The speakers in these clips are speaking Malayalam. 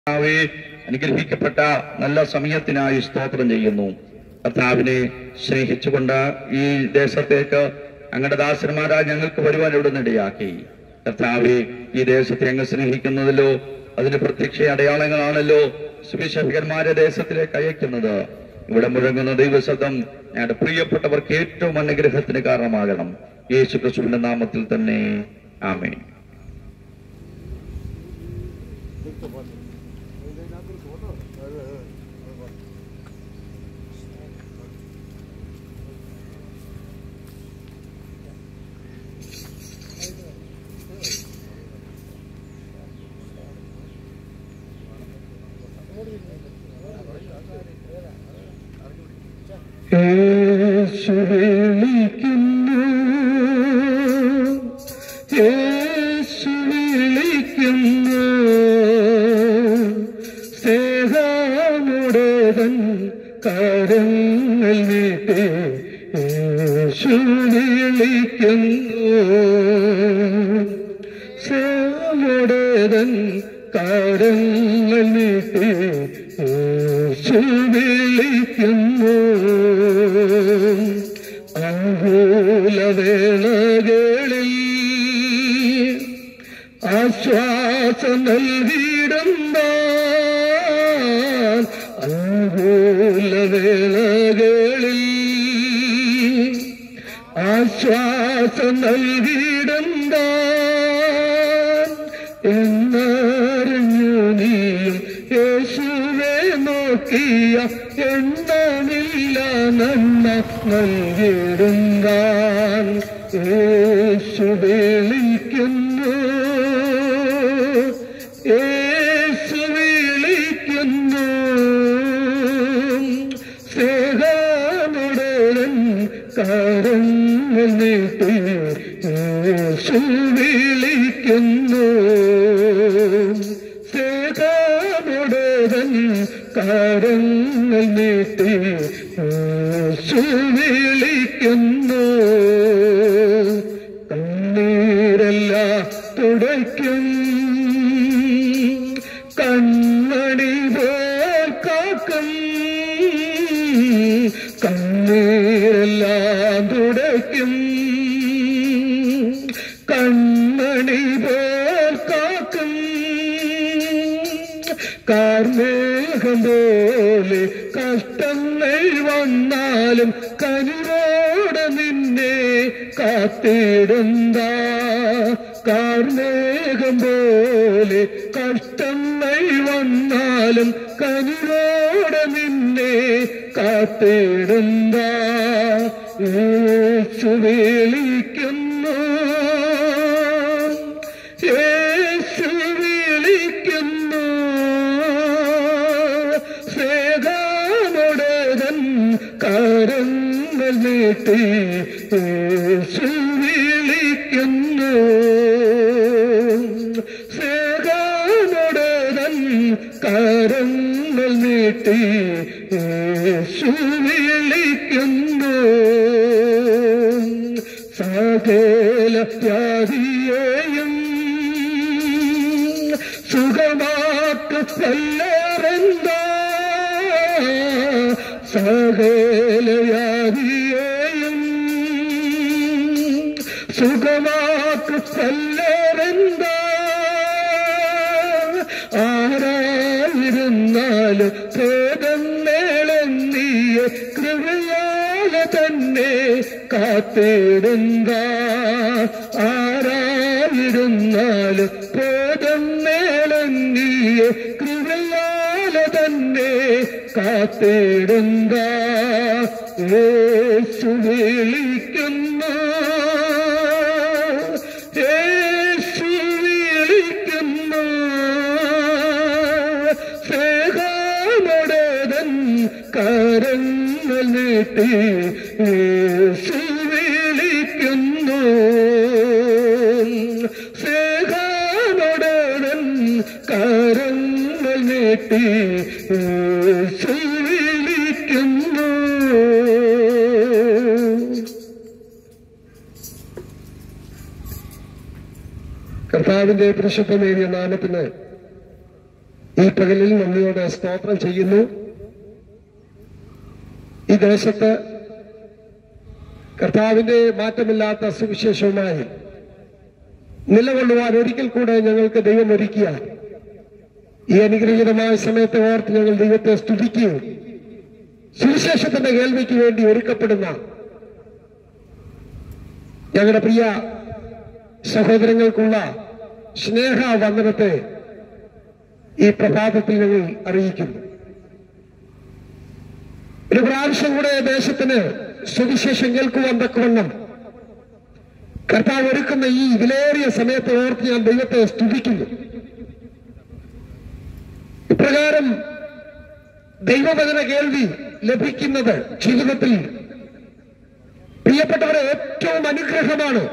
കർത്താവെ അനുഗ്രഹിക്കപ്പെട്ട നല്ല സമയത്തിനായി സ്തോത്രം ചെയ്യുന്നു കർത്താവിനെ സ്നേഹിച്ചുകൊണ്ട് ഈ ദേശത്തേക്ക് അങ്ങയുടെ ദാസന്മാരായ ഞങ്ങൾക്ക് വരുവാൻ ഇവിടുന്നിടയാക്കി കർത്താവെ ഈ ദേശത്തെ അങ്ങ് സ്നേഹിക്കുന്നതിലോ അതിന്റെ പ്രത്യക്ഷ അടയാളങ്ങളാണല്ലോ സുവിശേഷകന്മാരെ ദേശത്തിലേക്ക് അയക്കുന്നത് ഇവിടെ മുഴങ്ങുന്ന ദൈവശബ്ദം ഞങ്ങളുടെ പ്രിയപ്പെട്ടവർക്ക് ഏറ്റവും അനുഗ്രഹത്തിന് കാരണമാകണം യേശു ക്രിസ്തുവിന്റെ നാമത്തിൽ തന്നെ ആമേൻ യേശു വിളിക്കുന്നു യേശു വിളിക്കുന്നു സ്നേഹമുടേതൻ കരങ്ങൾ നീട്ടി യേശു വിളിക്കുന്നു സ്നേഹമുടേതൻ കരങ്ങൾ നീട്ടി യേശു വിളിക്കുന്നു ആഹൂലവേളകളിൽ ആശ്വാസം നൽകിയിടുന്ന ആഹൂലവേളകളിൽ ആശ്വാസം നൽകിയിടുന്ന എന്നറിഞ്ഞു നീയും യേശുവെ നോക്കിയ എണ്ണമില്ല നന്മ നൽകിടുന്താൻ യേശു വിളിക്കുന്നു യേശു വിളിക്കുന്നു സ്നേഹമുടൻ കരങ്ങൾ നീട്ടി യേശു വിളിക്കുന്നു സ്നേഹമുടൻ കരങ്ങൾ നീട്ടി യേശു വിളിക്കുന്നു കണ്ണീരല്ല തുടയ്ക്കും കണ്ണടി പോൽ കാക്കും കണ്ണീരെല്ലാം തുടയ്ക്കും കണ്ണണി പോൽ കാക്കും കാർമേഘം പോലെ കഷ്ടങ്ങൾ വന്നാലും കനിവോടെ നിന്നെ കാത്തിടുന്ന കാർമേഘം പോലെ കഷ്ടങ്ങൾ വന്നാലും കനിവോടെ നിന്നെ കാത്തിടുന്ന യേശു വിളിക്കുന്നു യേശു വിളിക്കുന്നു സ്നേഹമുടൻ കരങ്ങൾ നീട്ടി യേശു വിളിക്കുന്നു സ്നേഹമുടൻ കരങ്ങൾ നീട്ടി യേശു വിളിക്കുന്നു സകല വ്യാധിയെയും സുഖമാക്ക് പല്ലറന്താ സകല വ്യാധിയെയും സുഖമാക്ക് പല്ലറന്താ ആരായിരുന്നാലും ഭേദം നേളന്നിയ കൃപയാല തന്നെ കാത്തിടുന്ന ആരായിരുന്നാലും ഭേദം നേളന്നിയ കൃപയാല തന്നെ കാത്തിടുന്ന യേശു വിളിക്കുന്നു യേശു വിളിക്കുന്നു സ്നേഹമുടൻ കരങ്ങൾ നീട്ടി യേശു വിളിക്കുന്നു സ്നേഹമുടൻ കരങ്ങൾ നീട്ടി യേശു വിളിക്കുന്നു കർത്താവിന്റെ പരിശുദ്ധമേറിയ നാമത്തിന് ഈ പകലിൽ നന്ദിയോടെ സ്തോത്രം ചെയ്യുന്നു ഈ ദേശത്ത് കർത്താവിന്റെ മാറ്റമില്ലാത്ത സുവിശേഷവുമായി നിലകൊള്ളുവാൻ ഒരിക്കൽ കൂടെ ഞങ്ങൾക്ക് ദൈവം ഒരുക്കിയ ഈ അനുഗ്രഹീതമായ സമയത്തെ ഓർത്ത് ഞങ്ങൾ ദൈവത്തെ സ്തുതിക്കുകയും സുവിശേഷത്തിന്റെ കേൾവിക്ക് വേണ്ടി ഒരുക്കപ്പെടുന്ന ഞങ്ങളുടെ പ്രിയ സഹോദരങ്ങൾക്കുള്ള സ്നേഹ വന്ദനത്തെ ഈ പ്രഭാതത്തിൽ ഞങ്ങൾ അറിയിക്കുന്നു ഒരു പ്രാവശ്യം കൂടെ ദേശത്തിന് സുവിശേഷം കേൾക്കുവാൻ തക്കവണ്ണം കർത്താവ് ഒരുക്കുന്ന ഈ വിലയേറിയ സമയത്തെ ഓർത്ത് ഞാൻ ദൈവത്തെ സ്തുതിക്കുന്നു ഇപ്രകാരം ദൈവവചന കേൾവി ലഭിക്കുന്നത് ജീവിതത്തിൽ പ്രിയപ്പെട്ടവരെ ഏറ്റവും അനുഗ്രഹമാണ്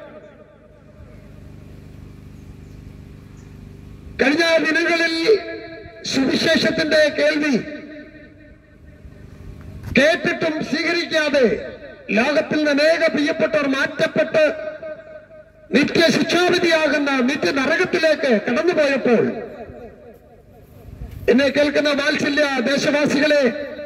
കഴിഞ്ഞ ദിനങ്ങളിൽ സുവിശേഷത്തിന്റെ കേൾവി കേട്ടിട്ടും സ്വീകരിക്കാതെ ലോകത്തിൽ നിന്ന് അനേക പ്രിയപ്പെട്ടവർ മാറ്റപ്പെട്ട് നിത്യശിക്ഷാവിധിയാകുന്ന നിത്യ നരകത്തിലേക്ക് കടന്നുപോയപ്പോൾ എന്നെ കേൾക്കുന്ന വാത്സല്യ ദേശവാസികളെ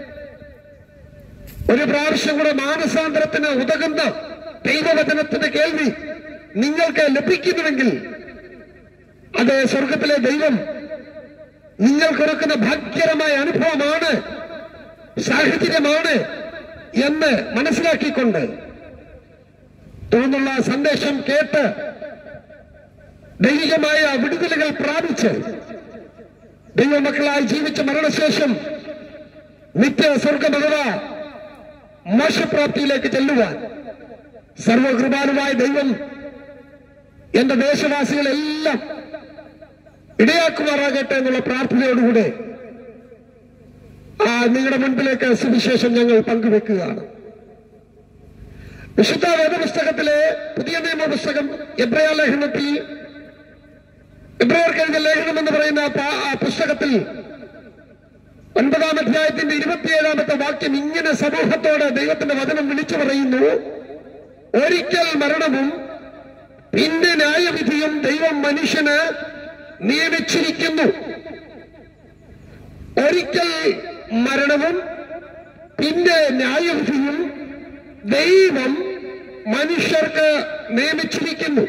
ഒരു പ്രാവശ്യം കൂടെ മാനസാന്തരത്തിന് ഉതകുന്ന ദൈവവചനത്തിന്റെ കേൾവി നിങ്ങൾക്ക് ലഭിക്കുന്നുവെങ്കിൽ അത് സ്വർഗത്തിലെ ദൈവം നിങ്ങൾക്കൊരുക്കുന്ന ഭാഗ്യകരമായ അനുഭവമാണ് സാഹചര്യമാണ് എന്ന് മനസ്സിലാക്കിക്കൊണ്ട് തുടർന്നുള്ള സന്ദേശം കേട്ട് ദൈവികമായ വിടുതലുകൾ പ്രാപിച്ച് ദൈവമക്കളായി ജീവിച്ച മരണശേഷം നിത്യ സ്വർഗമകവ മോശപ്രാപ്തിയിലേക്ക് ചെല്ലുവാൻ സർവകൃപാലുമായ ദൈവം എന്റെ ദേശവാസികളെല്ലാം ഇടയാക്കുമാറാകട്ടെ എന്നുള്ള പ്രാർത്ഥനയോടുകൂടെ ആ നിങ്ങളുടെ മുൻപിലേക്ക് സുവിശേഷം ഞങ്ങൾ പങ്കുവെക്കുകയാണ് വിശുദ്ധ വേദപുസ്തകത്തിലെ പുതിയ നിയമ പുസ്തകം എബ്രയ ലേഖനത്തിൽ എബ്രയർക്ക് എഴുതിയ ലേഖനം എന്ന് പറയുന്ന ആ പാ- ആ പുസ്തകത്തിൽ ഒൻപതാം അധ്യായത്തിന്റെ ഇരുപത്തിയേഴാമത്തെ വാക്യം ഇങ്ങനെ സമൂഹത്തോട് ദൈവത്തിന്റെ വചനം വിളിച്ചു പറയുന്നു ഒരിക്കൽ മരണവും പിന്നെ ന്യായവിധിയും ദൈവം മനുഷ്യന് നിയമിച്ചിരിക്കുന്നു ഒരിക്കൽ മരണവും പിന്നെ ന്യായവിധിയും ദൈവം മനുഷ്യർക്ക് നിയമിച്ചിരിക്കുന്നു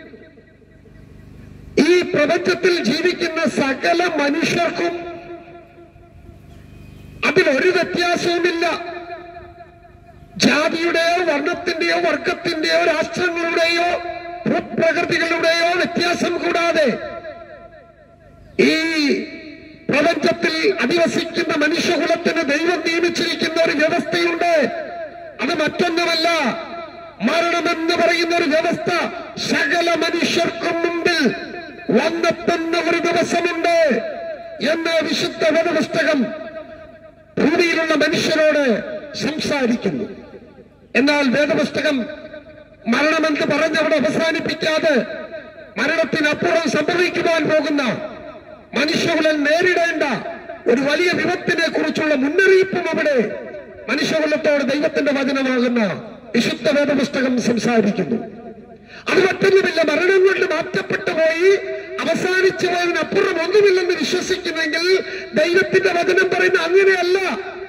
ഈ പ്രപഞ്ചത്തിൽ ജീവിക്കുന്ന സകല മനുഷ്യർക്കും അതിലൊരു വ്യത്യാസവുമില്ല ജാതിയുടെയോ വർണ്ണത്തിന്റെയോ വർഗത്തിന്റെയോ രാഷ്ട്രങ്ങളുടെയോ ഭൂപ്രകൃതികളുടെയോ വ്യത്യാസം കൂടാതെ ഈ പ്രപഞ്ചത്തിൽ അധിവസിക്കുന്ന മനുഷ്യകുലത്തിന് ദൈവം നിയമിച്ചിരിക്കുന്ന ഒരു വ്യവസ്ഥയുണ്ട് അത് മറ്റൊന്നുമല്ല മരണമെന്ന് പറയുന്ന ഒരു വ്യവസ്ഥ സകല മനുഷ്യർക്കും മുമ്പിൽ വന്നെത്തുന്ന ഒരു ദിവസമുണ്ട് എന്ന് വിശുദ്ധ വേദപുസ്തകം ഭൂമിയിലുള്ള മനുഷ്യരോട് സംസാരിക്കുന്നു എന്നാൽ വേദപുസ്തകം മരണമെന്ന് പറഞ്ഞവിടെ അവസാനിപ്പിക്കാതെ മരണത്തിനപ്പുറം സംഭവിക്കുവാൻ പോകുന്ന മനുഷ്യകുലം നേരിടേണ്ട ഒരു വലിയ വിപത്തിനെ കുറിച്ചുള്ള മുന്നറിയിപ്പും അവിടെ മനുഷ്യകുലത്തോട് ദൈവത്തിന്റെ വചനമാകുന്ന വിശുദ്ധ വേദപുസ്തകം സംസാരിക്കുന്നു അത് മറ്റൊന്നുമില്ല മരണം കൊണ്ട് മാറ്റപ്പെട്ടു പോയി അവസാനിച്ചു പോയതിനപ്പുറം ഒന്നുമില്ലെന്ന് വിശ്വസിക്കുന്നെങ്കിൽ ദൈവത്തിന്റെ വചനം പറയുന്ന അങ്ങനെയല്ല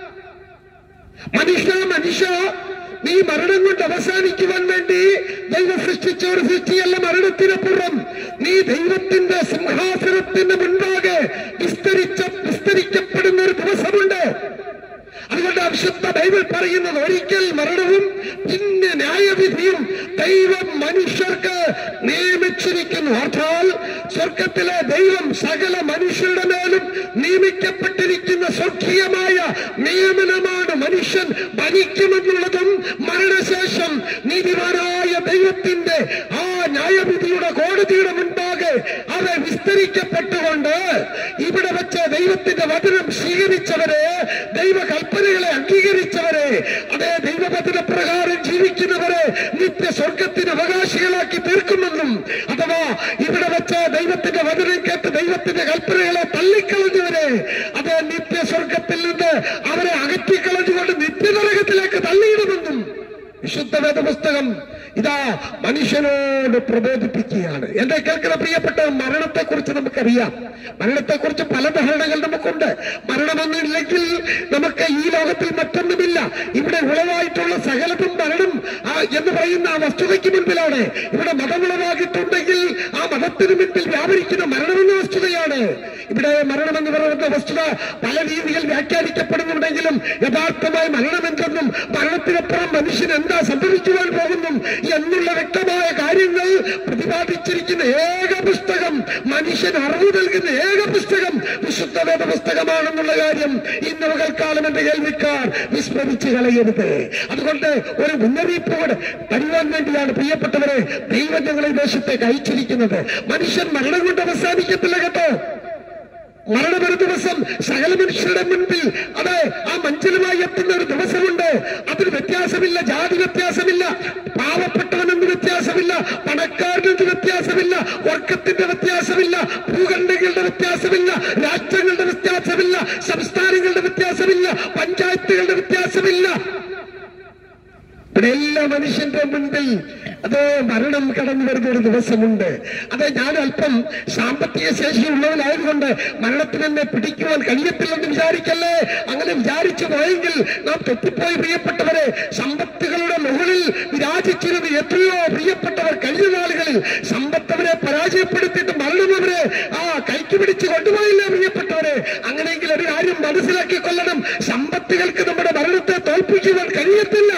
മനുഷ്യ മനുഷ്യ നീ മരണം കൊണ്ട് അവസാനിക്കുവാൻ വേണ്ടി ദൈവം സൃഷ്ടിച്ച ഒരു സൃഷ്ടിയല്ല മരണത്തിനപ്പുറം നീ ദൈവത്തിന്റെ സിംഹാസനത്തിന് മുൻപാകെ വിസ്തരിച്ച വിസ്തരിക്കപ്പെടുന്ന ഒരു ദിവസമുണ്ട് അതുകൊണ്ട് വിശുദ്ധ ബൈബിൾ പറയുന്നത് ഒരിക്കൽ മരണവും പിന്നെ ന്യായവിധിയും ദൈവം മനുഷ്യർക്ക് നിയമിച്ചിരിക്കുന്നു അർത്ഥാൽ സ്വർഗത്തിലെ ദൈവം സകല മനുഷ്യരുടെ മേലും നിയമിക്കപ്പെട്ടിരിക്കുന്ന സ്വർഗീയമായ നിയമനമാണ് മനുഷ്യൻ ഭരിക്കുമെന്നുള്ളതും മരണശേഷം നീതിമാനായ ദൈവത്തിന്റെ ആ ന്യായവിധിയുടെ കോടതിയുടെ മുൻപാകെ അത് വിസ്തരിക്കപ്പെട്ടുകൊണ്ട് ഇവിടെ വെച്ച് ദൈവത്തിന്റെ വചനം സ്വീകരിച്ചവരെ ദൈവകൽപ്പനകളെ അംഗീകരിച്ചവരെ അതേ ദൈവവചന പ്രകാരം ജീവിക്കുന്നവരെ നിത്യ സ്വർഗത്തിന് അവകാശികളാക്കി തീർക്കുമെന്നും അഥവാ ഇവിടെ വെച്ച് ദൈവത്തിന്റെ വചനം കേട്ട് ദൈവത്തിന്റെ കൽപ്പനകളെ തള്ളിക്കളഞ്ഞവരെ അതേ നിത്യ സ്വർഗത്തിൽ നിന്ന് അവരെ അകറ്റിക്കളഞ്ഞുകൊണ്ട് നിത്യനരകത്തിലേക്ക് തള്ളിയിടുമെന്നും വിശുദ്ധ വേദപുസ്തകം ഇതാ മനുഷ്യനോട് പ്രബോധിപ്പിക്കുകയാണ് എന്റെ കേൾക്കുന്ന പ്രിയപ്പെട്ട മരണത്തെ കുറിച്ച് നമുക്കറിയാം മരണത്തെ കുറിച്ച് പല ധാരണകൾ നമുക്കുണ്ട് മരണമൊന്നുമില്ലെങ്കിൽ നമുക്ക് ഈ ലോകത്തിൽ മറ്റൊന്നുമില്ല ഇവിടെ ഉളവായിട്ടുള്ള സകലതും മരണം ആ, എന്ന് പറയുന്ന ആ വസ്തുതയ്ക്ക് മുൻപിലാണ് ഇവിടെ മതമുളവാകിയിട്ടുണ്ടെങ്കിൽ ആ മതത്തിന് മുൻപിൽ വ്യാപരിക്കുന്ന മരണമെന്ന വസ്തുതയാണ് ഇവിടെ മരണമെന്ന് പറയുന്ന വസ്തുത പല രീതിയിൽ വ്യാഖ്യാനിക്കപ്പെടുന്നുണ്ടെങ്കിലും യഥാർത്ഥമായി മരണമെന്തെന്നും മരണത്തിനപ്പുറം മനുഷ്യൻ എന്താ സംഭവിക്കുവാൻ പോകുന്നു എന്നുള്ള വ്യക്തമായ കാര്യങ്ങൾ പ്രതിപാദിച്ചിരിക്കുന്ന ഏക പുസ്തകം മനുഷ്യൻ അറിവ് നൽകുന്ന ഏക പുസ്തകം വിശുദ്ധ വേദ പുസ്തകമാണെന്നുള്ള കാര്യം ഇന്ന് പകൽക്കാലം എന്റെ കേൾവിക്കാർ വിസ്മരിച്ചു കളയരുത് അതുകൊണ്ട് ഒരു മുന്നറിയിപ്പ് കൂടെ തരുവാൻ വേണ്ടിയാണ് പ്രിയപ്പെട്ടവരെ ദൈവം ഞങ്ങളെ ഈ ദേശത്തേക്ക് അയച്ചിരിക്കുന്നത് മനുഷ്യൻ മരണം കൊണ്ട് അവസാനിക്കത്തില്ല കേട്ടോ മരണം ഒരു ദിവസം സകല മനുഷ്യരുടെ മുൻപിൽ അത് ആ മഞ്ചലുമായി എത്തുന്ന ഒരു ദിവസമുണ്ട് അതിന് വ്യത്യാസമില്ല ജാതി വ്യത്യാസമില്ല പാവപ്പെട്ടവനെന്ന് വ്യത്യാസമില്ല പണക്കാരനെന്ന് വ്യത്യാസമില്ല വർഗത്തിന്റെ വ്യത്യാസമില്ല ഭൂഖണ്ഡങ്ങളുടെ വ്യത്യാസമില്ല രാഷ്ട്രങ്ങളുടെ വ്യത്യാസമില്ല സംസ്ഥാനങ്ങളുടെ വ്യത്യാസമില്ല പഞ്ചായത്തുകളുടെ വ്യത്യാസമില്ല ഇവിടെ എല്ലാ മനുഷ്യന്റെ മുൻപിൽ അത് മരണം കടന്നു വരുന്ന ഒരു ദിവസമുണ്ട് അത് ഞാൻ അല്പം സാമ്പത്തിക ശേഷിയുള്ളവനായതുകൊണ്ട് മരണത്തിന് എന്നെ പിടിക്കുവാൻ കഴിയത്തില്ലെന്ന് വിചാരിക്കല്ലേ അങ്ങനെ വിചാരിച്ചു പോയെങ്കിൽ നാം തെറ്റിപ്പോയി പ്രിയപ്പെട്ടവരെ സമ്പത്തുകളുടെ മുകളിൽ വിരാജിച്ചിരുന്ന എത്രയോ പ്രിയപ്പെട്ടവർ കഴിഞ്ഞ നാളുകളിൽ സമ്പത്തവരെ പരാജയപ്പെടുത്തിയിട്ട് മരണം അവരെ ആ കൈക്ക് പിടിച്ച് കൊണ്ടുപോയില്ലേ പ്രിയപ്പെട്ടവരെ അങ്ങനെയെങ്കിൽ ഒരു കാര്യം മനസ്സിലാക്കി കൊള്ളണം സമ്പത്തുകൾക്ക് നമ്മുടെ മരണത്തെ തോൽപ്പിക്കുവാൻ കഴിയത്തില്ല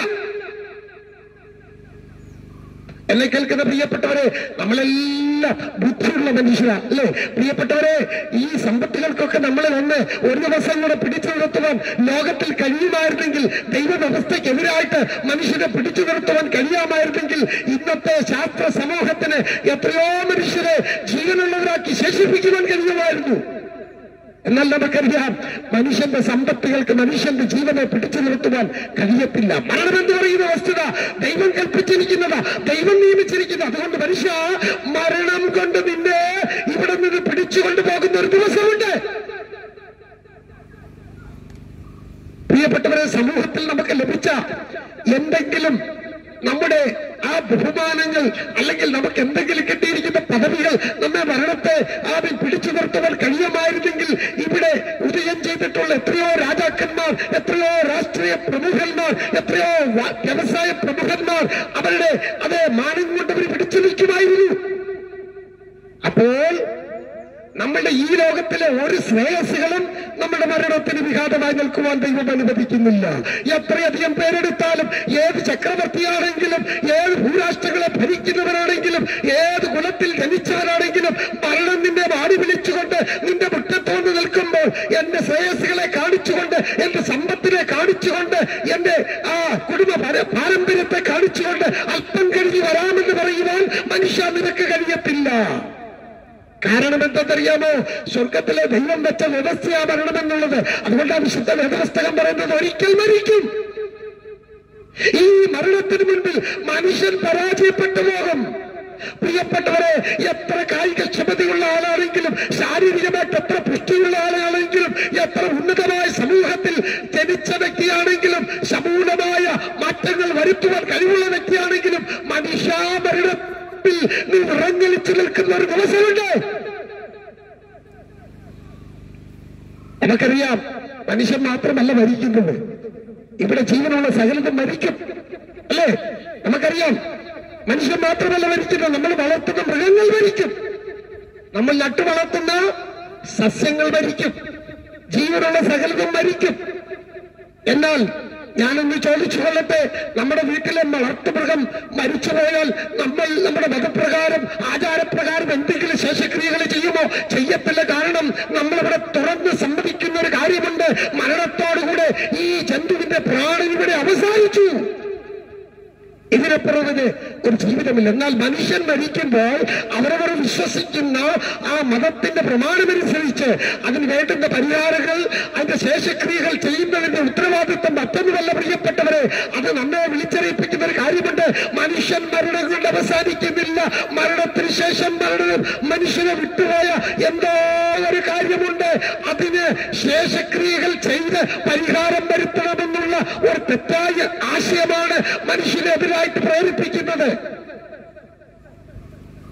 എന്നെ കേൾക്കുന്ന പ്രിയപ്പെട്ടവരെ നമ്മളെല്ലാം ബുദ്ധിയുള്ള മനുഷ്യരാ അല്ലേ പ്രിയപ്പെട്ടവരെ ഈ സമ്പത്തുകൾക്കൊക്കെ നമ്മളെ ഒന്ന് ഒരു ദിവസം കൂടെ പിടിച്ചു നിർത്തുവാൻ ലോകത്തിൽ കഴിയുമായിരുന്നെങ്കിൽ ദൈവവ്യവസ്ഥയ്ക്കെതിരായിട്ട് മനുഷ്യനെ പിടിച്ചു നിർത്തുവാൻ കഴിയാമായിരുന്നെങ്കിൽ ഇന്നത്തെ ശാസ്ത്ര സമൂഹത്തിന് എത്രയോ മനുഷ്യരെ ജീവനുള്ളവരാക്കി ശേഷിപ്പിക്കുവാൻ കഴിയുമായിരുന്നു എന്നാൽ നമുക്കറിയാം മനുഷ്യന്റെ സമ്പത്തുകൾക്ക് മനുഷ്യന്റെ ജീവനെ പിടിച്ചു നിർത്തുവാൻ കഴിയത്തില്ല മരണം എന്ന് പറയുന്ന വസ്തുത ദൈവം കൽപ്പിച്ചിരിക്കുന്നതാ ദൈവം നിയമിച്ചിരിക്കുന്നത് അതുകൊണ്ട് മനുഷ്യ മരണം കൊണ്ട് നിന്നെ ഇവിടെ നിന്ന് പിടിച്ചുകൊണ്ട് പോകുന്ന ഒരു ദിവസമുണ്ട് പ്രിയപ്പെട്ടവരെ സമൂഹത്തിൽ നമുക്ക് ലഭിച്ച എന്തെങ്കിലും നമ്മുടെ ആ ബഹുമാനങ്ങൾ അല്ലെങ്കിൽ നമുക്ക് എന്തെങ്കിലും കിട്ടിയിരിക്കുന്ന പദവികൾ നമ്മെ മരണത്തെ ആദ്യം പിടിച്ചു നിർത്തുവാൻ കഴിയുമായിരുന്നെങ്കിൽ ഇവിടെ ഉദയം ചെയ്തിട്ടുള്ള എത്രയോ രാജാക്കന്മാർ എത്രയോ രാഷ്ട്രീയ പ്രമുഖന്മാർ എത്രയോ വ- വ്യവസായ പ്രമുഖന്മാർ അവരുടെ അതേ മാനം കൊണ്ട് അവർ പിടിച്ചു നിൽക്കുമായിരുന്നു അപ്പോൾ നമ്മളുടെ ഈ ലോകത്തിലെ ഒരു ശ്രേയസ്സുകളും നമ്മുടെ മരണത്തിന് വിഘാതമായി നിൽക്കുവാൻ ദൈവം അനുവദിക്കുന്നില്ല എത്രയധികം പേരെടുത്താലും ഏത് ചക്രവർത്തിയാണെങ്കിലും ഏത് ഭൂരാഷ്ട്രങ്ങളെ ഭരിക്കുന്നവരാണെങ്കിലും ഏത് കുലത്തിൽ ജനിച്ചവരാണെങ്കിലും മരണം നിന്നെ വാടി വിളിച്ചുകൊണ്ട് നിന്റെ മുറ്റത്തോണ്ട് നിൽക്കുമ്പോൾ എന്റെ ശ്രേയസ്സുകളെ കാണിച്ചുകൊണ്ട് എന്റെ സമ്പത്തിനെ കാണിച്ചുകൊണ്ട് എന്റെ ആ കുടുംബ പാര- പാരമ്പര്യത്തെ കാണിച്ചുകൊണ്ട് അല്പം കഴിഞ്ഞ് വരാമെന്ന് പറയുവാൻ മനുഷ്യ നിനക്ക് കഴിയത്തില്ല കാരണം എന്തെന്നറിയാമോ സ്വർഗത്തിലെ ദൈവം വെച്ച വ്യവസ്ഥയാ മരണമെന്നുള്ളത് അതുകൊണ്ട് ആ വിശുദ്ധ വേദപുസ്തകം പറയുന്നത് ഒരിക്കൽ മരിക്കും ഈ മരണത്തിന് മുൻപിൽ മനുഷ്യൻ പരാജയപ്പെട്ടു പോകും പ്രിയപ്പെട്ടവരെ എത്ര കായികക്ഷമതയുള്ള ആളാണെങ്കിലും ശാരീരികമായിട്ട് എത്ര പുഷ്ടിയുള്ള ആളാണെങ്കിലും എത്ര ഉന്നതമായ സമൂഹത്തിൽ ജനിച്ച വ്യക്തിയാണെങ്കിലും സമൂലമായ മാറ്റങ്ങൾ വരുത്തുവാൻ കഴിവുള്ള വ്യക്തിയാണെങ്കിലും മനുഷ്യാമരണത്തിൽ നീ വിറങ്ങലിച്ചു നിൽക്കുന്ന ഒരു ദിവസമുണ്ട് നമുക്കറിയാം മനുഷ്യൻ മാത്രമല്ല മരിക്കുന്നത് ഇവിടെ ജീവനുള്ള സകലതും മരിക്കും അല്ലേ നമുക്കറിയാം മനുഷ്യൻ മാത്രമല്ല മരിക്കുന്നത് നമ്മൾ വളർത്തുന്ന മൃഗങ്ങൾ മരിക്കും നമ്മൾ നട്ടു വളർത്തുന്ന സസ്യങ്ങൾ മരിക്കും ജീവനുള്ള സകലതും മരിക്കും എന്നാൽ ഞാനൊന്ന് ചോദിച്ചു കൊള്ളട്ടെ നമ്മുടെ വീട്ടിലെ വളർത്തുമൃഗം മരിച്ചുപോയാൽ നമ്മൾ നമ്മുടെ മതപ്രകാരം ആചാരപ്രകാരം എന്തെങ്കിലും ശേഷക്രിയകൾ ചെയ്യുമോ ചെയ്യത്തില്ല കാരണം നമ്മളിവിടെ തുറന്ന് സമ്മതിക്കുന്ന ഒരു കാര്യമുണ്ട് മരണത്തോടുകൂടെ ഈ ജന്തുവിന്റെ പ്രാണൻ ഇവിടെ അവസാനിച്ചു ഇതിനപ്പുറത്തിന് ഒരു ജീവിതമില്ല എന്നാൽ മനുഷ്യൻ മരിക്കുമ്പോൾ അവരവർ വിശ്വസിക്കുന്ന ആ മതത്തിന്റെ പ്രമാണമനുസരിച്ച് അതിന് വേണ്ടുന്ന പരിഹാരങ്ങൾ അതിന്റെ ശേഷക്രിയകൾ ചെയ്യുന്നതിന്റെ ഉത്തരവാദിത്വം മറ്റൊന്നുമല്ല പ്രിയപ്പെട്ടവരെ അത് നമ്മെ വിളിച്ചറിയിപ്പിക്കുന്ന ഒരു കാര്യമുണ്ട് മനുഷ്യൻ മരണം കൊണ്ട് അവസാനിക്കുന്നില്ല മരണത്തിന് ശേഷം മരണം മനുഷ്യനെ വിട്ടുപോയ എന്തോ ഒരു കാര്യമുണ്ട് അതിന് ശേഷക്രിയകൾ ചെയ്ത് പരിഹാരം വരുത്തണമെന്നുള്ള ഒരു തെറ്റായ ആശയമാണ് മനുഷ്യനെതിരായിട്ട് പ്രേരിപ്പിക്കുന്നത്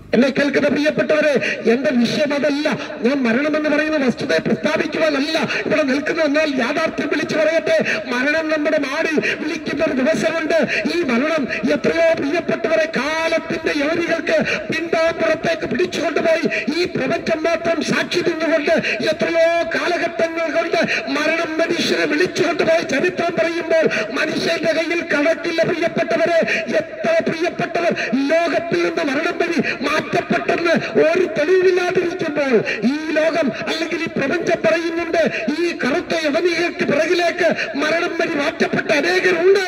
എന്നെ കേൾക്കുന്ന പ്രിയപ്പെട്ടവരെ എന്റെ വിഷയം അതല്ല ഞാൻ മരണമെന്ന് പറയുന്ന വസ്തുതയെ പ്രസ്താവിക്കുവാനല്ല ഇവിടെ നിൽക്കുന്ന എന്നാൽ യാഥാർത്ഥ്യം വിളിച്ചു പറയട്ടെ മരണം നമ്മുടെ മാടി വിളിക്കുന്ന ഒരു ദിവസമുണ്ട് ഈ മരണം എത്രയോ പ്രിയപ്പെട്ടവരെ കാലത്തിന്റെ യോനികൾക്ക് പിന്താമ്പുറത്തേക്ക് പിടിച്ചുകൊണ്ടുപോയി ഈ പ്രപഞ്ചം മാത്രം സാക്ഷി നിന്നുകൊണ്ട് എത്രയോ കാലഘട്ടങ്ങൾ കൊണ്ട് മരണം മനുഷ്യനെ വിളിച്ചുകൊണ്ടുപോയി ചരിത്രം പറയുമ്പോൾ മനുഷ്യന്റെ കയ്യിൽ കണക്കില്ല പ്രിയപ്പെട്ടവരെ എത്ര പ്രിയപ്പെട്ടവർ ലോകത്തിൽ നിന്ന് മരണം വഴി മാറ്റപ്പെട്ടെന്ന് ഒരു തെളിവില്ലാതിരിക്കുമ്പോൾ ഈ ലോകം അല്ലെങ്കിൽ ഈ പ്രപഞ്ചം പറയുന്നുണ്ട് ഈ കറുത്ത യവനികൾക്ക് പിറകിലേക്ക് മരണം വഴി മാറ്റപ്പെട്ട അനേകരുണ്ട്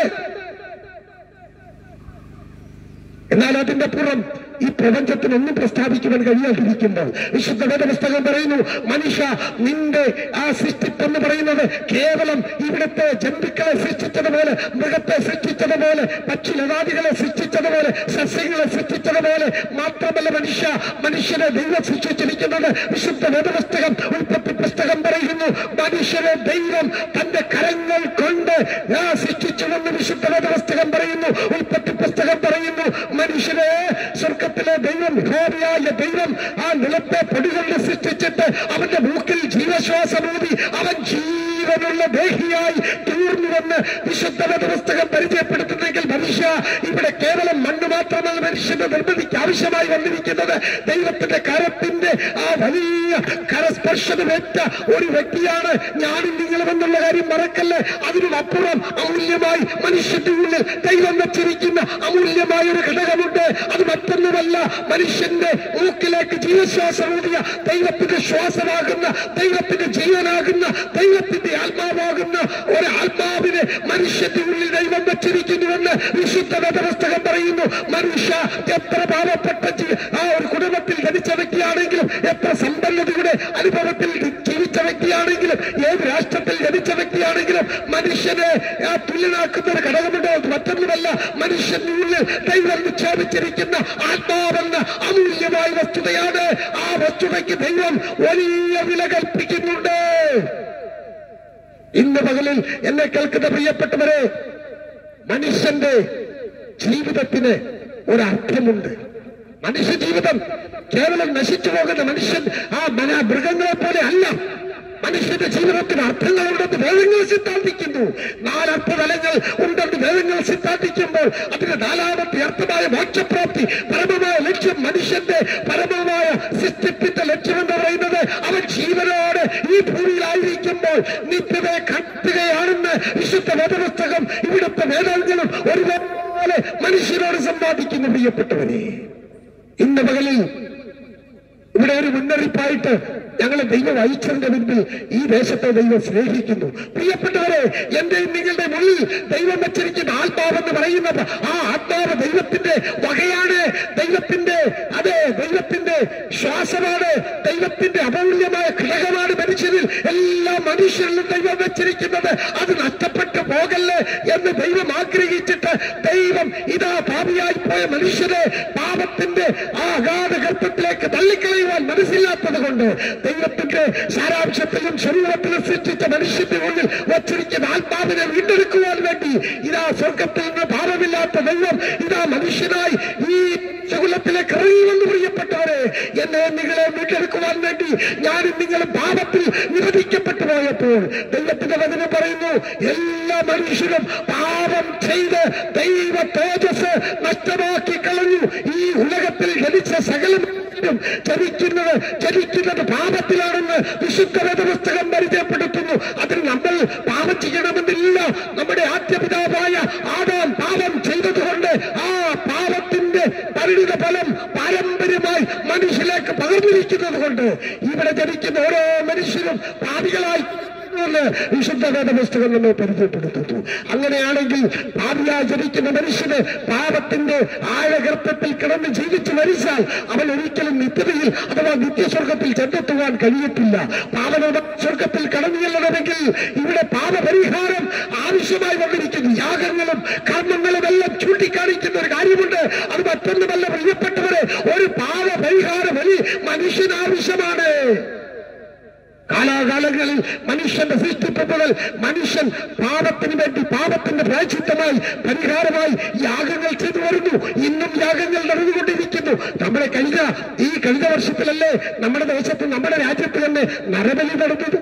എന്നാൽ അതിന്റെ പുറം ഈ പ്രപഞ്ചത്തിനൊന്നും പ്രസ്താവിക്കുവാൻ കഴിയാതിരിക്കുമ്പോൾ വിശുദ്ധ വേദപുസ്തകം പറയുന്നു മനുഷ്യ നിന്റെ ആ സൃഷ്ടിപ്പെന്ന് പറയുന്നത് കേവലം ഇവിടുത്തെ ജന്തുക്കളെ സൃഷ്ടിച്ചതുപോലെ മൃഗത്തെ സൃഷ്ടിച്ചതുപോലെ പക്ഷിലതാദികളെ സൃഷ്ടിച്ചതുപോലെ സസ്യങ്ങളെ സൃഷ്ടിച്ചതുപോലെ മാത്രമല്ല മനുഷ്യ മനുഷ്യനെ ദൈവം സൃഷ്ടിച്ചിരിക്കുന്നത് വിശുദ്ധ വേദപുസ്തകം ഉൽപ്പത്തി പുസ്തകം പറയുന്നു മനുഷ്യനെ ദൈവം തന്റെ കരങ്ങൾ കൊണ്ട് ആ സൃഷ്ടിച്ചുവെന്ന് വിശുദ്ധ വേദപുസ്തകം പറയുന്നു ഉൽപ്പത്തി പുസ്തകം പറയുന്നു മനുഷ്യനെ സ്വർഗത്തിലെ ദൈവം ഹോമിയായ ദൈവം ആ നിലത്തെ പൊടികൊണ്ട് സൃഷ്ടിച്ചിട്ട് അവന്റെ മൂക്കിൽ ജീവശ്വാസമൂതി അവൻ ജീവനുള്ള ദേഹിയായി തീർന്നുവെന്ന് വിശുദ്ധ വേദപുസ്തകം പരിചയപ്പെടുത്തുന്നെങ്കിൽ മനുഷ്യ ഇവിടെ കേവലം മണ്ണ് മാത്രമല്ല മനുഷ്യന്റെ നിർമ്മിതിക്ക് ആവശ്യമായി വന്നിരിക്കുന്നത് ദൈവത്തിന്റെ കരത്തിന്റെ ആ വലിയ കരസ്പർശനമേറ്റ ഒരു വ്യക്തിയാണ് ഞാനും നിങ്ങളും എന്നുള്ള കാര്യം മറക്കല്ലേ അതിനും അപ്പുറം അമൂല്യമായി മനുഷ്യന്റെ ഉള്ളിൽ ദൈവം വെച്ചിരിക്കുന്ന അമൂല്യമായ ഒരു ഘടകമുണ്ട് അത് മറ്റൊന്നുമല്ല മനുഷ്യന്റെ മൂക്കിലേക്ക് ജീവശ്വാസം ഊതിയ ദൈവത്തിന്റെ ശ്വാസമാകുന്ന ദൈവത്തിന്റെ ജീവനാകുന്ന ദൈവത്തിന്റെ ആത്മാവാകുന്ന ഒരു ആത്മാവിനെ മനുഷ്യന്റെ ഉള്ളിൽ ദൈവം വെച്ചിരിക്കുന്നുവെന്ന് വിശുദ്ധ വേദപുസ്തകം പറയുന്നു മനുഷ്യ എത്ര പാവപ്പെട്ട ജീ- ആ ഒരു കുടുംബത്തിൽ ജനിച്ച വ്യക്തിയാണെങ്കിലും എത്ര സമ്പന്നതയുടെ അനുഭവത്തിൽ ജീവിച്ച വ്യക്തിയാണെങ്കിലും ഏത് രാഷ്ട്രത്തിൽ ജനിച്ച വ്യക്തിയാണെങ്കിലും മനുഷ്യനെ ആ തുല്യനാക്കുന്ന ഒരു ഘടകമുണ്ട് അത് മറ്റൊന്നുമല്ല മനുഷ്യന്റെ ഉള്ളിൽ ദൈവം നിക്ഷേപിച്ചിരിക്കുന്ന ആത്മാവെന്ന അമൂല്യമായ വസ്തുതയാണ് ആ വസ്തുതയ്ക്ക് ദൈവം വലിയ വില കൽപ്പിക്കുന്നുണ്ട് ഇന്ന് പകലിൽ എന്നെ കേൾക്കുന്ന പ്രിയപ്പെട്ടവരെ മനുഷ്യന്റെ ജീവിതത്തിന് ഒരർത്ഥമുണ്ട് മനുഷ്യ ജീവിതം കേവലം നശിച്ചു പോകുന്ന മനുഷ്യൻ ആ മന മൃഗങ്ങളെ പോലെ അല്ല മനുഷ്യന്റെ ജീവിതത്തിന് അർത്ഥങ്ങളുണ്ടെന്ന് വേദങ്ങൾ സിദ്ധാന്തിക്കുന്നു നാലർത്ഥ തലങ്ങൾ ഉണ്ടെന്ന് വേദങ്ങൾ സിദ്ധാന്തിക്കുമ്പോൾ അതിന്റെ നാലാമത്തെ അർത്ഥമായ മോക്ഷപ്രാപ്തി പരമമായ ലക്ഷ്യം മനുഷ്യന്റെ പരമമായ സൃഷ്ടിപ്പിന്റെ ലക്ഷ്യമെന്ന് പറയുന്നത് അവൻ ജീവനോട് ഈ ഭൂമിയിലായിരിക്കുമ്പോൾ നിത്യതയെ കത്തുകയാണെന്ന് വിശുദ്ധ വേദപുസ്തകം ഇവിടുത്തെ വേദങ്ങളും ഒരുപോലെ മനുഷ്യരോട് സംവാദിക്കുന്നു പ്രിയപ്പെട്ടവരെ ഇന്ന് പകലിൽ ഇവിടെ ഒരു മുന്നറിയിപ്പായിട്ട് ഞങ്ങളെ ദൈവം അയച്ചതിന്റെ മുൻപിൽ ഈ ദേശത്തെ ദൈവം സ്നേഹിക്കുന്നു പ്രിയപ്പെട്ടവരെ എന്റെയും നിങ്ങളുടെ ഉള്ളിൽ ദൈവം വെച്ചിരിക്കുന്ന ആത്മാവെന്ന് പറയുന്നത് ആ ആത്മാവ് ദൈവത്തിന്റെ വകയാണ് ദൈവത്തിന്റെ അതെ ദൈവത്തിന്റെ ശ്വാസമാണ് ദൈവത്തിന്റെ അമൂല്യമായ ഘടകമാണ് മനുഷ്യരിൽ എല്ലാ മനുഷ്യരിലും ദൈവം വെച്ചിരിക്കുന്നത് അത് നഷ്ടപ്പെട്ടു പോകല്ലേ എന്ന് ദൈവം ആഗ്രഹിച്ചിട്ട് ദൈവം ഇതാ പാപിയായി പോയ മനുഷ്യരെ പാപത്തിന്റെ ആ അഗാധ ഗർഭത്തിലേക്ക് തള്ളിക്കളയുവാൻ മനസ്സില്ലാത്തത് കൊണ്ട് ദൈവത്തിന്റെ സാരാംശത്തിലും ശരീരത്തിലും സൃഷ്ടിച്ച മനുഷ്യന്റെ ഉള്ളിൽ വച്ചിരിക്കുന്ന ആത്മാവിനെ വീണ്ടെടുക്കുവാൻ വേണ്ടി ഇതാ സ്വർഗത്തിൽ നിന്ന് പാപമില്ലാത്ത ദൈവം ഇതാ മനുഷ്യനായി ഈ ശകുലത്തിലേക്ക് ഇറങ്ങിവെന്ന് പ്രിയപ്പെട്ടവരെ എന്നെ നിങ്ങളെ വീണ്ടെടുക്കുവാൻ വേണ്ടി ഞാനും നിങ്ങളും പാപത്തിൽ നിവധിക്കപ്പെട്ടു പോയപ്പോൾ ദൈവത്തിന്റെ വചനം പറയുന്നു എല്ലാ മനുഷ്യരും പാപം ചെയ്ത് ദൈവ തേജസ് നഷ്ടമാക്കി കളഞ്ഞു ഈ ഉലകത്തിൽ ജനിച്ച സകല മനുഷ്യരും ജനിക്കുന്നത് ജനിക്കുന്നത് പാപത്തിലാണെന്ന് വിശുദ്ധ വേദപുസ്തകം പരിചയപ്പെടുത്തുന്നു അതിന് നമ്മൾ പാപം ചെയ്യണമെന്നില്ല നമ്മുടെ ആദ്യപിതാവായ ആദാം പാപം ചെയ്തതുകൊണ്ട് ആ പാപത്തിന്റെ പരിണിത ഫലം പാരമ്പര്യമായി മനുഷ്യലേക്ക് പകർന്നിരിക്കുന്നത് കൊണ്ട് ഇവിടെ ജനിക്കുന്ന ഓരോ മനുഷ്യരും പാപികളായി എന്ന് വിശുദ്ധ വേദപുസ്തകം നമ്മെ പരിചയപ്പെടുത്തുന്നു അങ്ങനെയാണെങ്കിൽ പാപിയായി ജനിക്കുന്ന മനുഷ്യന് പാപത്തിന്റെ ആഴഗർത്തത്തിൽ കിടന്ന് ജീവിച്ചു മരിച്ചാൽ അവൻ ഒരിക്കലും നിത്യതയിൽ അഥവാ നിത്യസ്വർഗത്തിൽ ചെന്നെത്തുവാൻ കഴിയത്തില്ല പാപനോട് സ്വർഗത്തിൽ കടന്നു ചെല്ലണമെങ്കിൽ ഇവിടെ പാപപരിഹാരം ആവശ്യമായി വന്നിരിക്കുന്നു യാഗങ്ങളും കർമ്മങ്ങളും എല്ലാം ചൂണ്ടിക്കാണിക്കുന്ന ഒരു കാര്യമുണ്ട് അത് മറ്റൊന്നുമല്ല പ്രിയപ്പെട്ടവരെ ഒരു പാപപരിഹാര ബലി മനുഷ്യന് ആവശ്യമാണ് കാലാകാലങ്ങളിൽ മനുഷ്യന്റെ സൃഷ്ടിപ്പ് മുതൽ മനുഷ്യൻ പാപത്തിന് വേണ്ടി പാപത്തിന്റെ പ്രായച്ചിത്തമായി പരിഹാരമായി യാഗങ്ങൾ ചെയ്തു വരുന്നു ഇന്നും യാഗങ്ങൾ നടന്നുകൊണ്ടിരിക്കുന്നു നമ്മുടെ കഴിഞ്ഞ ഈ കഴിഞ്ഞ വർഷത്തിലല്ലേ നമ്മുടെ ദേശത്ത് നമ്മുടെ രാജ്യത്ത് തന്നെ നരബലി നടന്നത്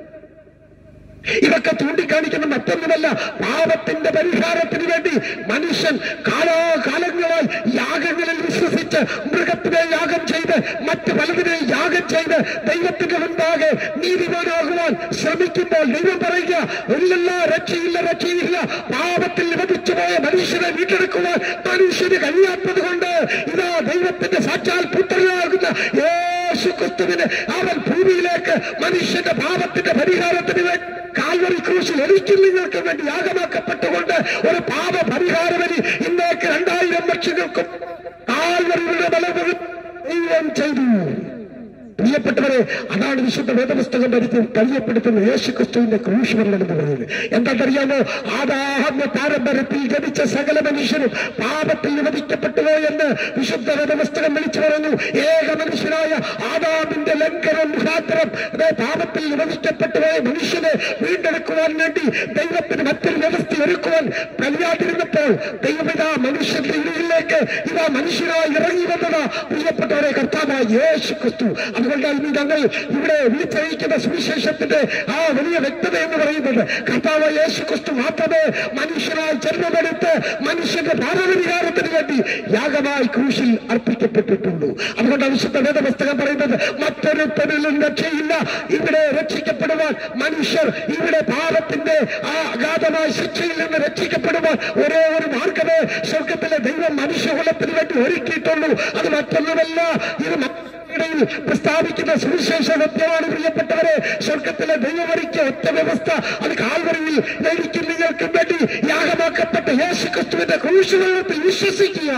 ഇതൊക്കെ ചൂണ്ടിക്കാണിക്കുന്ന മറ്റൊന്നുമല്ല പാപത്തിന്റെ പരിഹാരത്തിന് വേണ്ടി മനുഷ്യൻ കാലാകാലങ്ങളായി യാഗങ്ങളിൽ വിശ്വസിച്ച് മൃഗത്തിനെ യാഗം ചെയ്ത് മറ്റ് പലതിനെ യാഗം ചെയ്ത് ദൈവത്തിന്റെ മുൻപാകെ നീതിമാനാകുവാൻ ശ്രമിക്കുമ്പോൾ ദൈവം പറയുക ഇല്ലല്ല രക്ഷയില്ല രക്ഷയില്ല പാപത്തിൽ നിബന്ധിച്ചു പോയ മനുഷ്യനെ വീണ്ടെടുക്കുവാൻ മനുഷ്യന് കഴിയാത്തത് കൊണ്ട് ഇതാ ദൈവത്തിന്റെ സാക്ഷാൽ പുത്രനാകുന്ന യേശു ക്രിസ്തുവിന് അവൻ ഭൂമിയിലേക്ക് മനുഷ്യന്റെ പാപത്തിന്റെ പരിഹാരത്തിന് വേണ്ടി കാൽവറി ക്രൂശിൽ എനിക്കും നിങ്ങൾക്ക് വേണ്ടി യാഗമാക്കപ്പെട്ടുകൊണ്ട് ഒരു പാപ പരിഹാരവരി ഇന്നേക്ക് രണ്ടായിരം വർഷങ്ങൾക്കും കാൽവറിയുടെ ബലവും ദൈവം ചെയ്തു പ്രിയപ്പെട്ടവരെ അതാണ് വിശുദ്ധ വേദപുസ്തകം പരിധി പരിചയപ്പെടുത്തുന്ന യേശു ക്രിസ്തുവിന്റെ ക്രൂശുമരണം എന്ന് പറയുന്നത് എന്താണെന്നറിയാമോ ആദാഹമ്യ പാരമ്പര്യത്തിൽ ജനിച്ച സകല മനുഷ്യരും പാപത്തിൽ നിവധിക്കപ്പെട്ടുവോ എന്ന് വിശുദ്ധ വേദപുസ്തകം വിളിച്ചു പറഞ്ഞു ഏക മനുഷ്യനായ ആദാമിന്റെ ലംഘനം മുഖാന്തരം അതേ പാപത്തിൽ നിവധിക്കപ്പെട്ടുപോയ മനുഷ്യനെ വീണ്ടെടുക്കുവാൻ വേണ്ടി ദൈവത്തിന് മറ്റൊരു വ്യവസ്ഥ ഒരുക്കുവാൻ കഴിയാതിരുന്നപ്പോൾ ദൈവമിതാ മനുഷ്യന്റെ ഇടയിലേക്ക് ഇതാ മനുഷ്യനായി ഇറങ്ങി വന്നതാ പ്രിയപ്പെട്ടവരെ കർത്താവായ യേശു ക്രിസ്തു അതുകൊണ്ടാണ് ഇന്ന് ഞങ്ങൾ ഇവിടെ വിളിച്ചറിയിക്കുന്ന സുവിശേഷത്തിന്റെ ആ വലിയ വ്യക്തത എന്ന് പറയുന്നത് കർത്താവ് യേശു ക്രിസ്തു മാത്രമേ മനുഷ്യനായി ജന്മമെടുത്ത് മനുഷ്യന്റെ ഭാരപരിഹാരത്തിന് വേണ്ടി യാഗമായി ക്രൂശിൽ അർപ്പിക്കപ്പെട്ടിട്ടുള്ളൂ അതുകൊണ്ട് വിശുദ്ധ വേദപുസ്തകം പറയുന്നത് മറ്റൊരു തൊഴിലും രക്ഷയില്ല ഇവിടെ രക്ഷിക്കപ്പെടുവാൻ മനുഷ്യർ ഇവിടെ പാപത്തിന്റെ ആ അഗാധമായ ശിക്ഷയിൽ നിന്ന് രക്ഷിക്കപ്പെടുവാൻ ഒരേ ഒരു മാർഗമേ സ്വർഗത്തിലെ ദൈവം മനുഷ്യകുലത്തിന് വേണ്ടി ഒരുക്കിയിട്ടുള്ളൂ അത് മറ്റൊന്നുമല്ല ഇത് ഇടയിൽ പ്രസ്താവിക്കുന്ന സുവിശേഷ സത്യമാണ് പ്രിയപ്പെട്ടവരെ സ്വർഗത്തിലെ ദൈവമരിക്ക് ഒറ്റ വ്യവസ്ഥ അത് കാൽവറിയിൽ എനിക്കും നിങ്ങൾക്കും വേണ്ടി യാഗമാക്കപ്പെട്ട യേശു ക്രിസ്തുവിന്റെ ക്രൂശുവെള്ളത്തിൽ വിശ്വസിക്കുക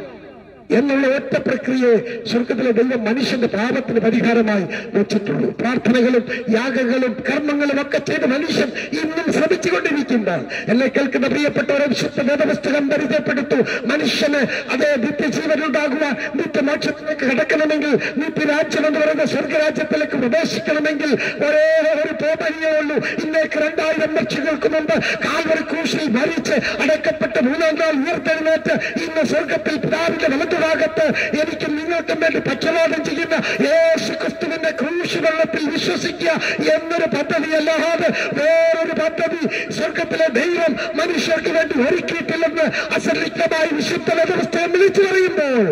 എന്നുള്ള ഒറ്റ പ്രക്രിയയെ സ്വർഗത്തിലെ ദൈവം മനുഷ്യന്റെ പാപത്തിന് പരിഹാരമായി വെച്ചിട്ടുള്ളൂ പ്രാർത്ഥനകളും യാഗങ്ങളും കർമ്മങ്ങളും ഒക്കെ ചെയ്ത് മനുഷ്യൻ ഇന്നും ശ്രമിച്ചുകൊണ്ടിരിക്കുന്ന എന്നെ കേൾക്കുന്ന പ്രിയപ്പെട്ടവരെ വിശുദ്ധ വേദപുസ്തകം പരിചയപ്പെടുത്തു മനുഷ്യന് അതേ നിത്യജീവനുണ്ടാകുവാൻ നിത്യമോക്ഷത്തിലേക്ക് കടക്കണമെങ്കിൽ നിത്യരാജ്യം എന്ന് പറയുന്ന സ്വർഗരാജ്യത്തിലേക്ക് പ്രവേശിക്കണമെങ്കിൽ ഒരേ ഒരു പോപരിയേ ഉള്ളൂ ഇന്നേക്ക് രണ്ടായിരം വർഷങ്ങൾക്ക് മുമ്പ് കാൽവരി ക്രൂശിൽ മരിച്ച് അടക്കപ്പെട്ട് മൂന്നാം നാൾ ഉയർത്തെഴുന്നേറ്റ് ഇന്ന് സ്വർഗത്തിൽ പിതാവിന്റെ വലതുഭാഗത്ത് എനിക്കും നിങ്ങൾക്കും വേണ്ടി പക്ഷപാതം ചെയ്യുന്ന യേശു ക്രിസ്തുവിന്റെ ക്രൂശ് വെള്ളത്തിൽ വിശ്വസിക്കുക എന്നൊരു പദ്ധതി അല്ലാതെ വേറൊരു പദ്ധതി സ്വർഗത്തിലെ ദൈവം മനുഷ്യർക്ക് വേണ്ടി ഒരുക്കിയിട്ടില്ലെന്ന് അസന്നിഗ്ധമായി വിശുദ്ധ വ്യവസ്ഥയെ വിളിച്ചു പറയുമ്പോൾ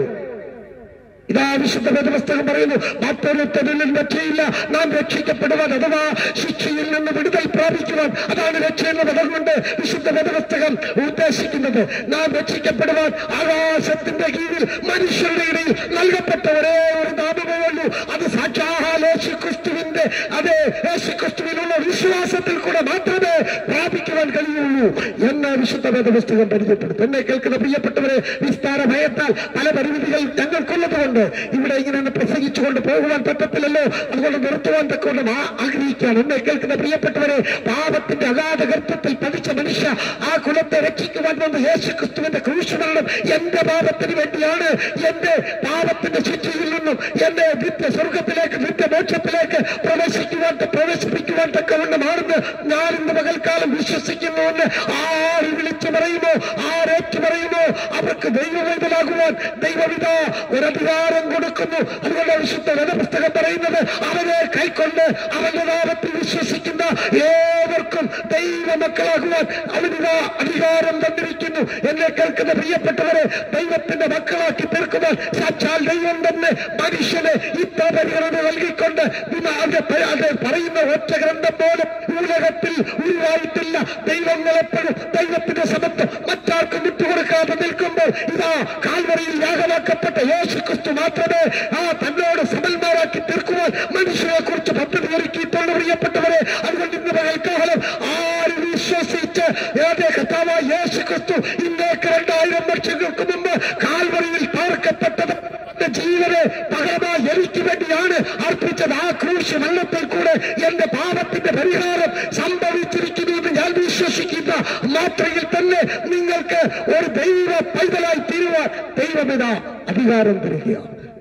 ഇതാ വിശുദ്ധ വേദപുസ്തകം പറയുന്നു മറ്റൊരുത്തരിലും രക്ഷയില്ല നാം രക്ഷിക്കപ്പെടുവാൻ അഥവാ ശിക്ഷയിൽ നിന്ന് വിടുതൽ പ്രാപിക്കുവാൻ അതാണ് രക്ഷ എന്ന പദം കൊണ്ട് വിശുദ്ധ വേദപുസ്തകം ഉദ്ദേശിക്കുന്നത് നാം രക്ഷിക്കപ്പെടുവാൻ ആകാശത്തിന്റെ കീഴിൽ മനുഷ്യരുടെ ഇടയിൽ നൽകപ്പെട്ട ഒരേ ഒരു നാമമേ ഉള്ളൂ അത് സാക്ഷാൽ യേശു ക്രിസ്തുവിന്റെ അതെ യേശു ക്രിസ്തുവിനുള്ള വിശ്വാസത്തിൽ കൂടെ മാത്രമേ പ്രാപിക്കുവാൻ കഴിയുള്ളൂ എന്ന് വിശുദ്ധ വേദപുസ്തകം പരിചയപ്പെടുത്തും എന്നെ കേൾക്കുന്ന പ്രിയപ്പെട്ടവരെ വിസ്താര ഭയത്താൽ പല പരിമിതികൾ ഞങ്ങൾക്കുള്ളതുകൊണ്ട് ഇവിടെ ഇങ്ങനെ പ്രസംഗിച്ചുകൊണ്ട് പോകുവാൻ പറ്റത്തില്ലല്ലോ അതുകൊണ്ട് നിർത്തുവാൻ തക്കൊണ്ട് ആഗ്രഹിക്കുകയാണ് എന്നെ കേൾക്കുന്ന പ്രിയപ്പെട്ടവരെ പാപത്തിന്റെ അഗാധ ഗർഭത്തിൽ പതിച്ച മനുഷ്യ ആ കുലത്തെ രക്ഷിക്കുവാൻ വന്ന യേശു ക്രിസ്തുവിന്റെ ക്രൂശുമരണം എന്റെ പാപത്തിന് വേണ്ടിയാണ് എന്റെ പാപത്തിന്റെ ശിക്ഷയിൽ നിന്നും എന്റെ നിത്യ സ്വർഗത്തിലേക്ക് നിത്യമോക്ഷത്തിലേക്ക് പ്രവേശിക്കുവാൻ പ്രവേശിപ്പിക്കുവാൻ തക്കവണ്ണമാണെന്ന് ഞാൻ ഇന്ന് പകൽക്കാലം വിശ്വസിക്കുന്നുവെന്ന് ആര് വിളിച്ചു പറയുമോ ആരേറ്റു പറയുമോ അവർക്ക് ദൈവവേദനാകുവാൻ ദൈവവിധ ഒരധികാരം കൊടുക്കുന്നു അതുകൊണ്ട് വിശുദ്ധ വേദപുസ്തകം പറയുന്നത് അവരെ കൈക്കൊണ്ട് അവന്റെ നാമത്തിൽ വിശ്വസിക്കുന്ന ഏവർക്കും ദൈവമക്കളാകുവാൻ അവനിതാ അധികാരം തന്നിരിക്കുന്നു എന്നെ കേൾക്കുന്ന പ്രിയപ്പെട്ടവരെ ദൈവത്തിന്റെ മക്കളാക്കി തീർക്കുവാൻ സാക്ഷാൽ ദൈവം തന്നെ മനുഷ്യന് ഇത്ര പരിഗണന നൽകിക്കൊണ്ട് പിന്നെ അത് പ- അത് പറയുന്ന ഒറ്റ ഗ്രന്ഥം പോലും ഉലകത്തിൽ ഉരുവായിട്ടില്ല ദൈവങ്ങൾ എപ്പോഴും ദൈവത്തിന്റെ സമത്വം മറ്റാർക്കും വിട്ടുകൊടുക്കാതെ നിൽക്കുമ്പോൾ ഇതാ കാൽവറിയിൽ യാഗമാക്കപ്പെട്ട യേശു ക്രിസ്തു മാത്രമേ ആ തന്നോട് സമന്മാരാക്കി തീർക്കുവാൻ മനുഷ്യനെ കുറിച്ച് പദ്ധതി ഒരുക്കിയിട്ടുള്ള പ്രിയപ്പെട്ടവരെ അതുകൊണ്ട് ഇന്ന് പകൽക്കാലം ആര് വിശ്വസിച്ച് ഏതേ കഥാവായ യേശു ക്രിസ്തു ഇന്നേക്ക് രണ്ടായിരം വർഷങ്ങൾക്ക് മുമ്പ് കാൽവറിയിൽ പാർക്കപ്പെട്ടത് എന്റെ ജീവനെ പകരമായി എനിക്ക് വേണ്ടിയാണ് അർപ്പിച്ചത് ആ ക്രൂശ് വെള്ളത്തിൽ കൂടെ എന്റെ പാപത്തിന്റെ പരിഹാരം സംഭവിച്ചിരിക്കുന്നു എന്ന് ഞാൻ വിശ്വസിക്കുന്ന മാത്രയിൽ തന്നെ നിങ്ങൾക്ക് ഒരു ദൈവ പൈതലായി തീരുവാൻ ദൈവമിത അധികാരം തരികയാണ്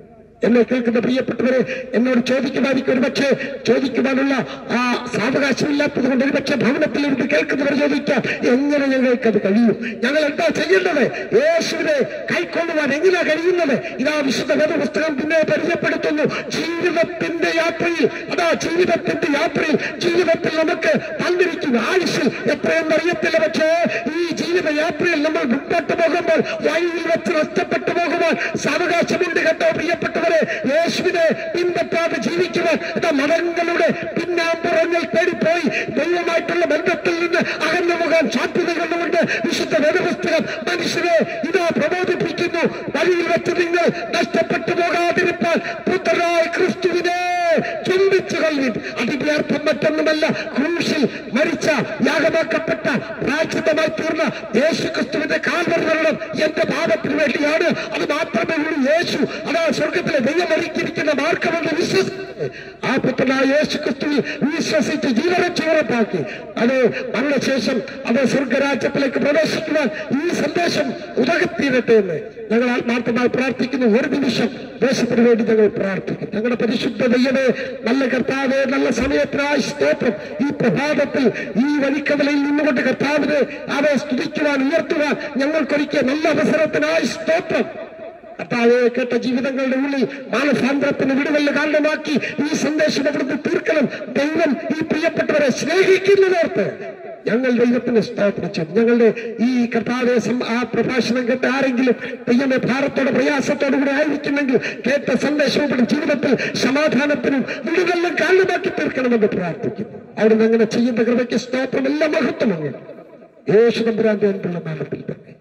എന്നെ കേൾക്കുന്ന പ്രിയപ്പെട്ടവരെ എന്നോട് ചോദിക്കുവാനിക്ക് ഒരുപക്ഷെ ചോദിക്കുവാനുള്ള ആ സാവകാശമില്ലാത്തത് കൊണ്ട് ഒരുപക്ഷെ ഭവനത്തിൽ ഇരുന്ന് കേൾക്കുന്നവർ ചോദിക്കാം എങ്ങനെ ഞങ്ങൾക്ക് അത് കഴിയും ഞങ്ങൾ എന്താ ചെയ്യേണ്ടത് യേശുവിനെ കൈക്കൊള്ളുവാൻ എങ്ങനെയാ കഴിയുന്നത് ഇതാ വിശുദ്ധ വേദപുസ്തകം പിന്നെ പരിചയപ്പെടുത്തുന്നു ജീവിതത്തിന്റെ യാത്രയിൽ അതാ ജീവിതത്തിന്റെ യാത്രയിൽ ജീവിതത്തിൽ നമുക്ക് തന്നിരിക്കുന്ന ആയുഷിൽ എത്രയെന്ന് അറിയത്തില്ല പക്ഷേ ഈ ജീവിത യാത്രയിൽ നമ്മൾ മുമ്പോട്ട് പോകുമ്പോൾ വഴിയിൽ വെച്ച് നഷ്ടപ്പെട്ടു പോകുവാൻ സാവകാശമുണ്ട് കേട്ടോ പ്രിയപ്പെട്ടവരെ യേശുവിനെ പിൻപറ്റാതെ ജീവിക്കുവാൻ ഇതാ മതങ്ങളുടെ പിന്നാമ്പുറങ്ങൾ തേടിപ്പോയി ദൈവമായിട്ടുള്ള ബന്ധത്തിൽ നിന്ന് അകന്നു പോകാൻ സാധ്യതകളുണ്ട് വിശുദ്ധ വേദപുസ്തകം മനുഷ്യരെ ഇതാ പ്രബോധിപ്പിക്കുന്നു വഴിയിൽ വെച്ച് നിങ്ങൾ നഷ്ടപ്പെട്ടു പോകാതിരിപ്പാൻ പുത്രനായ ക്രിസ്തുവിനെ ചുംബിച്ചു കൊള്ളുവിൻ അതിന്റെ അർത്ഥം മറ്റൊന്നുമല്ല ക്രൂശിൽ മരിച്ച യാഗമാക്കപ്പെട്ട പ്രാചിതമായി തീർന്ന യേശു ക്രിസ്തുവിന്റെ കാൽവർ മരണം എന്റെ പാപത്തിന് വേണ്ടിയാണ് അത് മാത്രമേ ഉള്ളൂ യേശു അതാ സ്വർഗത്തിലെ ദൈവം ഒരുക്കിയിരിക്കുന്ന മാർഗമെന്ന് വിശ്വസിച്ച് ആ പുത്രനായ യേശു ക്രിസ്തുവിൽ വിശ്വസിച്ച് ജീവനച്ച് ഉറപ്പാക്കി അത് മരണശേഷം അത് സ്വർഗരാജ്യത്തിലേക്ക് പ്രവേശിക്കുവാൻ ഈ സന്ദേശം ഉതകത്തീരട്ടെ എന്ന് ഞങ്ങൾ ആത്മാർത്ഥമായി പ്രാർത്ഥിക്കുന്നു ഒരു നിമിഷം ദേശത്തിന് വേണ്ടി ഞങ്ങൾ പ്രാർത്ഥിക്കും ഞങ്ങളുടെ പരിശുദ്ധ ദൈവമേ നല്ല കർത്താവെ നല്ല സമയത്തിനായി സ്തോത്രം ഈ പ്രഭാതത്തിൽ ഈ വഴിക്കവലയിൽ നിന്നുകൊണ്ട് കർത്താവിനെ അവയെ സ്തുതിക്കുവാൻ ഉയർത്തുവാൻ ഞങ്ങൾക്കൊരുക്കിയ നല്ല അവസരത്തിനായി സ്തോത്രം കർത്താവെ കേട്ട ജീവിതങ്ങളുടെ ഉള്ളിൽ മാനസാന്തരത്തിന് വിടുതലിന് കാരണമാക്കി ഈ സന്ദേശം അവിടുന്ന് തീർക്കണം ദൈവം ഈ പ്രിയപ്പെട്ടവരെ സ്നേഹിക്കുന്നതോർത്ത് ഞങ്ങൾ ദൈവത്തിന് സ്തോത്രിച്ചു ഞങ്ങളുടെ ഈ കർത്താവെ സം- ആ പ്രഭാഷണം കേട്ട ആരെങ്കിലും ദൈവമെ ഭാരത്തോടെ പ്രയാസത്തോടു കൂടെ ആയിരിക്കുന്നെങ്കിൽ കേട്ട സന്ദേശം ഇവിടെ ജീവിതത്തിൽ സമാധാനത്തിനും വിടുതലിനും കാരണമാക്കി തീർക്കണമെന്ന് പ്രാർത്ഥിക്കുന്നു അവിടുന്ന് അങ്ങനെ ചെയ്യുന്ന കൃപയ്ക്ക് സ്തോത്രം എല്ലാം മഹത്വം അങ്ങനെ യേശു തമ്പുരാന്റെ അൻപുള്ള നാമത്തിൽ തന്നെ